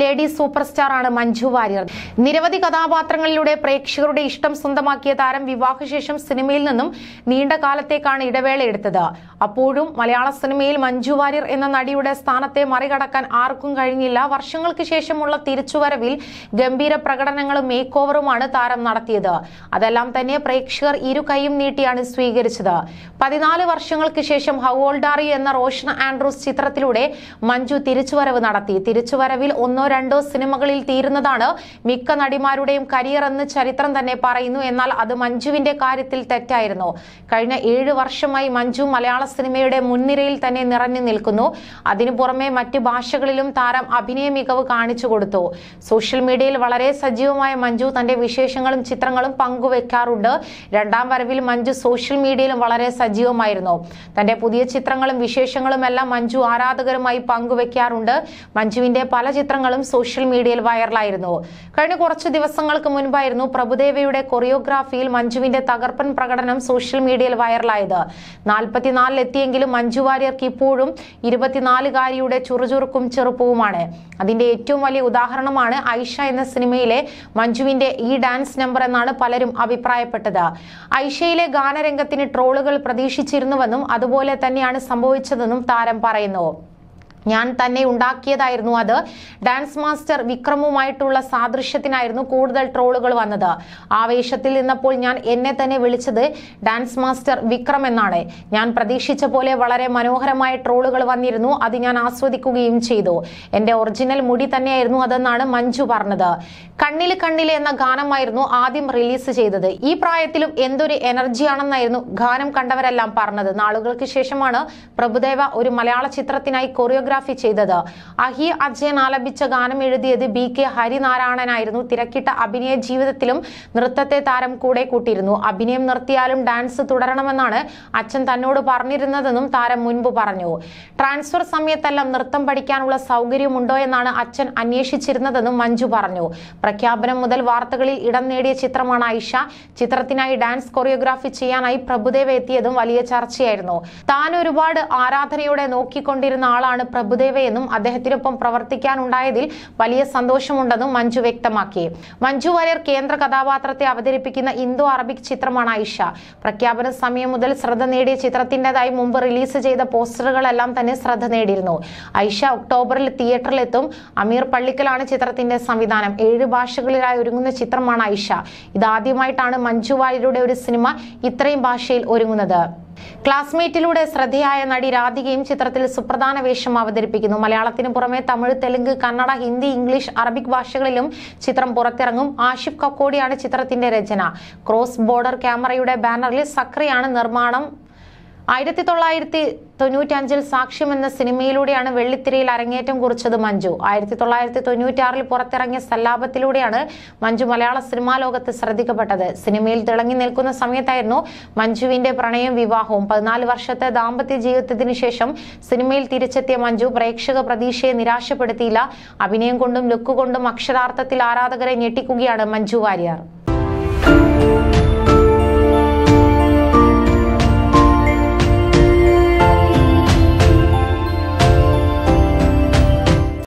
lady super star ആണ് മഞ്ജു വാര്യർ നിരവധി കഥാപാത്രങ്ങളിലൂടെ പ്രേക്ഷകരുടെ ഇഷ്ടം സ്വന്തമാക്കിയ താരം വിവാഹശേഷം സിനിമയിൽ നിന്നും നീണ്ട കാലത്തേക്കാണ് ഇടവേള എടുത്തത് അപ്പോഴും മലയാള സിനിമയിൽ മഞ്ജു വാര്യർ എന്ന നടിയുടെ സ്ഥാനത്തെ മറികടക്കാൻ ആർക്കും കഴിഞ്ഞില്ല വർഷങ്ങൾക്ക് ശേഷമുള്ള തിരിച്ചുവരവിൽ ഗംഭീര പ്രകടനങ്ങളും മേക്ക് ഓവറുമാണ് താരം നടത്തിയത് അതെല്ലാം തന്നെ പ്രേക്ഷകർ ഇരു കൈയും നീട്ടിയാണ് സ്വീകരിച്ചത് പതിനാല് വർഷങ്ങൾക്ക് ശേഷം ഹൗ ഓൾഡാറി എന്ന റോഷൻ ആൻഡ്രൂസ് ചിത്രത്തിലൂടെ മഞ്ജു തിരിച്ചുവരവ് നടത്തി തിരിച്ചുവരവിൽ ഒന്നോ രണ്ടോ സിനിമകളിൽ തീരുന്നതാണ് മിക്ക നടിമാരുടെയും കരിയർ എന്ന് ചരിത്രം തന്നെ പറയുന്നു എന്നാൽ അത് മഞ്ജുവിന്റെ കാര്യത്തിൽ തെറ്റായിരുന്നു കഴിഞ്ഞ ഏഴ് വർഷമായി മഞ്ജു മലയാള സിനിമയുടെ മുൻനിരയിൽ തന്നെ നിറഞ്ഞു നിൽക്കുന്നു അതിനു പുറമെ മറ്റു ഭാഷകളിലും താരം അഭിനയ മികവ് കാണിച്ചു കൊടുത്തു സോഷ്യൽ മീഡിയയിൽ വളരെ സജീവമായ മഞ്ജു തന്റെ വിശേഷങ്ങളും ചിത്രങ്ങളും പങ്കുവെക്കാറുണ്ട് രണ്ടാം വരവിൽ മഞ്ജു സോഷ്യൽ മീഡിയയിലും വളരെ സജീവമായിരുന്നു തന്റെ പുതിയ ചിത്രങ്ങളും വിശേഷങ്ങളും എല്ലാം മഞ്ജു ആരാധകരുമായി പങ്കുവെക്കാറുണ്ട് മഞ്ജുവിന്റെ പല ചിത്രങ്ങളും സോഷ്യൽ മീഡിയയിൽ വൈറലായിരുന്നു കഴിഞ്ഞ കുറച്ച് ദിവസങ്ങൾക്ക് മുൻപായിരുന്നു പ്രഭുദേവയുടെ കൊറിയോഗ്രാഫിയിൽ മഞ്ജുവിന്റെ തകർപ്പൻ പ്രകടനം സോഷ്യൽ മീഡിയയിൽ വൈറലായത് നാൽപ്പത്തിനാലിലെത്തിയെങ്കിലും മഞ്ജു വാര്യർക്ക് ഇപ്പോഴും ഇരുപത്തിനാലുകാരിയുടെ ചുറുചുറുക്കും ചെറുപ്പവുമാണ് അതിന്റെ ഏറ്റവും വലിയ ഉദാഹരണമാണ് ഐഷ എന്ന സിനിമയിലെ മഞ്ജുവിന്റെ ഈ ഡാൻസ് നമ്പർ എന്നാണ് പലരും അഭിപ്രായപ്പെട്ടത് ഐഷയിലെ ഗാനരംഗത്തിന് ട്രോളുകൾ പ്രതീക്ഷിച്ചിരുന്നുവെന്നും അതുപോലെ തന്നെയാണ് സംഭവിച്ചതെന്നും താരം പറയുന്നു ഞാൻ തന്നെ ഉണ്ടാക്കിയതായിരുന്നു അത് ഡാൻസ് മാസ്റ്റർ വിക്രമുമായിട്ടുള്ള സാദൃശ്യത്തിനായിരുന്നു കൂടുതൽ ട്രോളുകൾ വന്നത് ആവേശത്തിൽ നിന്നപ്പോൾ ഞാൻ എന്നെ തന്നെ വിളിച്ചത് ഡാൻസ് മാസ്റ്റർ വിക്രം എന്നാണ് ഞാൻ പ്രതീക്ഷിച്ച പോലെ വളരെ മനോഹരമായ ട്രോളുകൾ വന്നിരുന്നു അത് ഞാൻ ആസ്വദിക്കുകയും ചെയ്തു എന്റെ ഒറിജിനൽ മുടി തന്നെയായിരുന്നു അതെന്നാണ് മഞ്ജു പറഞ്ഞത് കണ്ണില് കണ്ണില് എന്ന ഗാനമായിരുന്നു ആദ്യം റിലീസ് ചെയ്തത് ഈ പ്രായത്തിലും എന്തൊരു എനർജിയാണെന്നായിരുന്നു ഗാനം കണ്ടവരെല്ലാം പറഞ്ഞത് നാളുകൾക്ക് ശേഷമാണ് പ്രഭുദേവ ഒരു മലയാള ചിത്രത്തിനായി കൊറിയോഗ്രാഫി ചെയ്തത് അഹി അജയൻ ആലപിച്ച ഗാനം എഴുതിയത് ബി കെ ഹരിനാരായണനായിരുന്നു തിരക്കിട്ട അഭിനയ ജീവിതത്തിലും നൃത്തത്തെ താരം കൂടെ കൂട്ടിയിരുന്നു അഭിനയം നിർത്തിയാലും ഡാൻസ് തുടരണമെന്നാണ് അച്ഛൻ തന്നോട് പറഞ്ഞിരുന്നതെന്നും താരം മുൻപ് പറഞ്ഞു ട്രാൻസ്ഫർ സമയത്തെല്ലാം നൃത്തം പഠിക്കാനുള്ള സൗകര്യമുണ്ടോ എന്നാണ് അച്ഛൻ അന്വേഷിച്ചിരുന്നതെന്നും മഞ്ജു പറഞ്ഞു പ്രഖ്യാപനം മുതൽ വാർത്തകളിൽ ഇടം നേടിയ ചിത്രമാണ് ഐഷ ചിത്രത്തിനായി ഡാൻസ് കൊറിയോഗ്രാഫി ചെയ്യാനായി പ്രഭുദേവ എത്തിയതും വലിയ ചർച്ചയായിരുന്നു താൻ ഒരുപാട് ആരാധനയോടെ നോക്കിക്കൊണ്ടിരുന്ന ആളാണ് പ്രഭുദേവയെന്നും അദ്ദേഹത്തിനൊപ്പം പ്രവർത്തിക്കാനുണ്ടായതിൽ വലിയ സന്തോഷമുണ്ടെന്നും മഞ്ജു വ്യക്തമാക്കി മഞ്ജു വാര്യർ കേന്ദ്ര കഥാപാത്രത്തെ അവതരിപ്പിക്കുന്ന ഇന്തോ അറബിക് ചിത്രമാണ് ഐഷ പ്രഖ്യാപന സമയം മുതൽ ശ്രദ്ധ നേടിയ ചിത്രത്തിൻ്റെതായി മുമ്പ് റിലീസ് ചെയ്ത പോസ്റ്ററുകളെല്ലാം തന്നെ ശ്രദ്ധ നേടിയിരുന്നു ഐഷ ഒക്ടോബറിൽ തിയേറ്ററിലെത്തും അമീർ പള്ളിക്കലാണ് ചിത്രത്തിന്റെ സംവിധാനം ഏഴ് ഭാഷകളിലായി ഒരുങ്ങുന്ന ചിത്രമാണ് ഐഷ ഇതാദ്യമായിട്ടാണ് മഞ്ജു വാര്യരുടെ ഒരു സിനിമ ഇത്രയും ഭാഷയിൽ ഒരുങ്ങുന്നത് ക്ലാസ്മേറ്റിലൂടെ ശ്രദ്ധേയായ നടി രാധികയും ചിത്രത്തിൽ സുപ്രധാന വേഷം അവതരിപ്പിക്കുന്നു മലയാളത്തിന് പുറമെ തമിഴ് തെലുങ്ക് കന്നഡ ഹിന്ദി ഇംഗ്ലീഷ് അറബിക് ഭാഷകളിലും ചിത്രം പുറത്തിറങ്ങും ആഷിഫ് കക്കോടിയാണ് ചിത്രത്തിന്റെ രചന ക്രോസ് ബോർഡർ ക്യാമറയുടെ ബാനറിൽ സക്രിയാണ് നിർമ്മാണം ആയിരത്തി തൊള്ളായിരത്തി തൊണ്ണൂറ്റഞ്ചിൽ സാക്ഷ്യം എന്ന സിനിമയിലൂടെയാണ് വെള്ളിത്തിരയിൽ അരങ്ങേറ്റം കുറിച്ചത് മഞ്ജു ആയിരത്തി തൊള്ളായിരത്തി തൊണ്ണൂറ്റാറിൽ പുറത്തിറങ്ങിയ സല്ലാപത്തിലൂടെയാണ് മഞ്ജു മലയാള സിനിമാ ലോകത്ത് ശ്രദ്ധിക്കപ്പെട്ടത് സിനിമയിൽ തിളങ്ങി നിൽക്കുന്ന സമയത്തായിരുന്നു മഞ്ജുവിന്റെ പ്രണയവും വിവാഹവും പതിനാല് വർഷത്തെ ദാമ്പത്യ ജീവിതത്തിന് ശേഷം സിനിമയിൽ തിരിച്ചെത്തിയ മഞ്ജു പ്രേക്ഷക പ്രതീക്ഷയെ നിരാശപ്പെടുത്തിയില്ല അഭിനയം കൊണ്ടും ലുക്ക് കൊണ്ടും അക്ഷരാർത്ഥത്തിൽ ആരാധകരെ ഞെട്ടിക്കുകയാണ് മഞ്ജു വാര്യർ